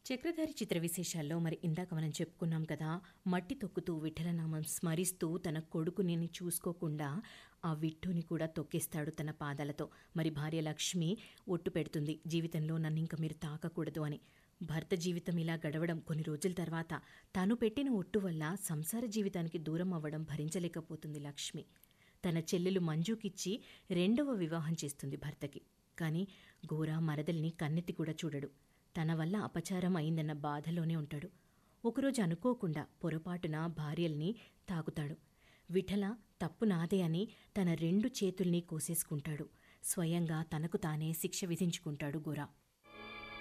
చక్రధారి చిత్ర విశేషాల్లో మరి ఇందాక మనం చెప్పుకున్నాం కదా మట్టి తొక్కుతూ విఠలనామం స్మరిస్తూ తన కొడుకుని చూసుకోకుండా ఆ విట్టుని కూడా తొక్కేస్తాడు తన పాదాలతో మరి భార్య లక్ష్మి ఒట్టు పెడుతుంది జీవితంలో నన్ను ఇంక మీరు తాకకూడదు అని భర్త జీవితం ఇలా గడవడం కొన్ని రోజుల తర్వాత తాను పెట్టిన ఒట్టు వల్ల సంసార జీవితానికి దూరం అవ్వడం భరించలేకపోతుంది లక్ష్మి తన చెల్లెలు మంజుకిచ్చి రెండవ వివాహం చేస్తుంది భర్తకి కానీ గోరా మరదల్ని కన్నెత్తి కూడా చూడడు తన వల్ల అపచారం అయిందన్న బాధలోనే ఉంటాడు ఒకరోజు అనుకోకుండా పొరపాటున భార్యల్ని తాకుతాడు విఠల తప్పు నాదే అని తన రెండు చేతుల్ని కోసేసుకుంటాడు స్వయంగా తనకు తానే శిక్ష విధించుకుంటాడు గోరా